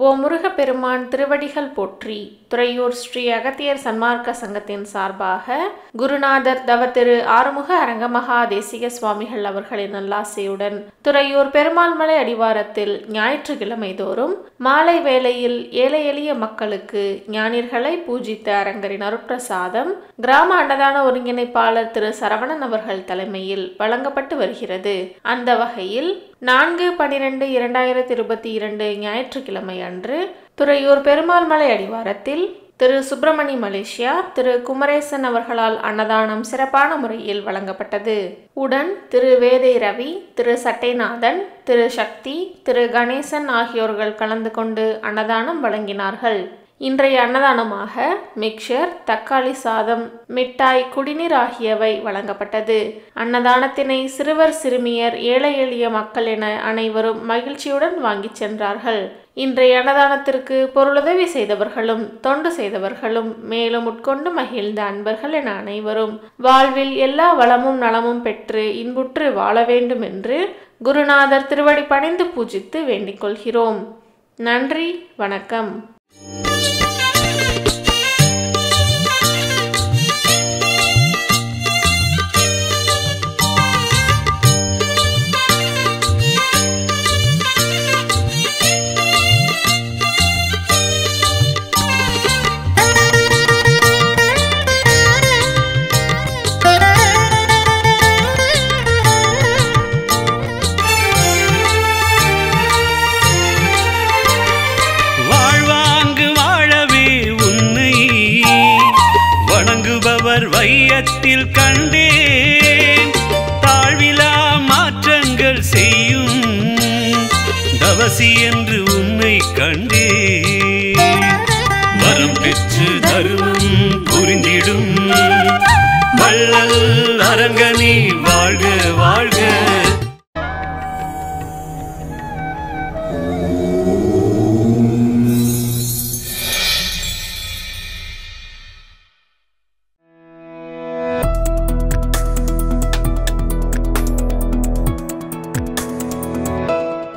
ஓ முருகப்பெருமான் திருவடிகள் போற்றி துறையூர் ஸ்ரீ அகத்தியர் சன்மார்க்க சங்கத்தின் சார்பாக குருநாதர் தவ திரு ஆறுமுக அரங்கமகா தேசிக சுவாமிகள் அவர்களின் நல்லாசையுடன் துறையூர் பெருமாள்மலை அடிவாரத்தில் ஞாயிற்றுக்கிழமை தோறும் மாலை வேளையில் ஏழை எளிய மக்களுக்கு ஞானியர்களை பூஜித்த அரங்கரின் அருட்பிரசாதம் கிராம அன்னதான ஒருங்கிணைப்பாளர் திரு சரவணன் அவர்கள் தலைமையில் வழங்கப்பட்டு வருகிறது அந்த வகையில் நான்கு பனிரெண்டு இரண்டாயிரத்தி இருபத்தி இரண்டு ஞாயிற்றுக்கிழமை அன்று துறையூர் பெருமாள் மலை அடிவாரத்தில் திரு சுப்பிரமணி மலேசியா திரு குமரேசன் அவர்களால் அன்னதானம் சிறப்பான முறையில் வழங்கப்பட்டது உடன் திரு வேதை ரவி திரு சட்டைநாதன் திரு சக்தி திரு கணேசன் ஆகியோர்கள் கலந்து கொண்டு அன்னதானம் வழங்கினார்கள் இன்றைய அன்னதானமாக மிக்சர் தக்காளி சாதம் மிட்டாய் குடிநீர் ஆகியவை வழங்கப்பட்டது அன்னதானத்தினை சிறுவர் சிறுமியர் ஏழை எளிய மக்கள் என அனைவரும் மகிழ்ச்சியுடன் வாங்கிச் சென்றார்கள் இன்றைய அன்னதானத்திற்கு பொருளுதவி செய்தவர்களும் தொண்டு செய்தவர்களும் மேலும் உட்கொண்டு மகிழ்ந்த அன்பர்கள் என அனைவரும் வாழ்வில் எல்லா வளமும் நலமும் பெற்று இன்புற்று வாழ வேண்டும் என்று குருநாதர் திருவடி பணிந்து பூஜித்து வேண்டிக் கொள்கிறோம் நன்றி வணக்கம் வாழ்வாங்கு வாழவே உன்னை வணங்குபவர் வையத்தில் கண்டேன் தாழ்விலா மாற்றங்கள் செய்யும் தவசி என்று உன்னை கண்டேன் வரம் பெற்று தருமம் புரிந்திடும் வள்ளல் அரங்கனி வாழ்க வாழ்க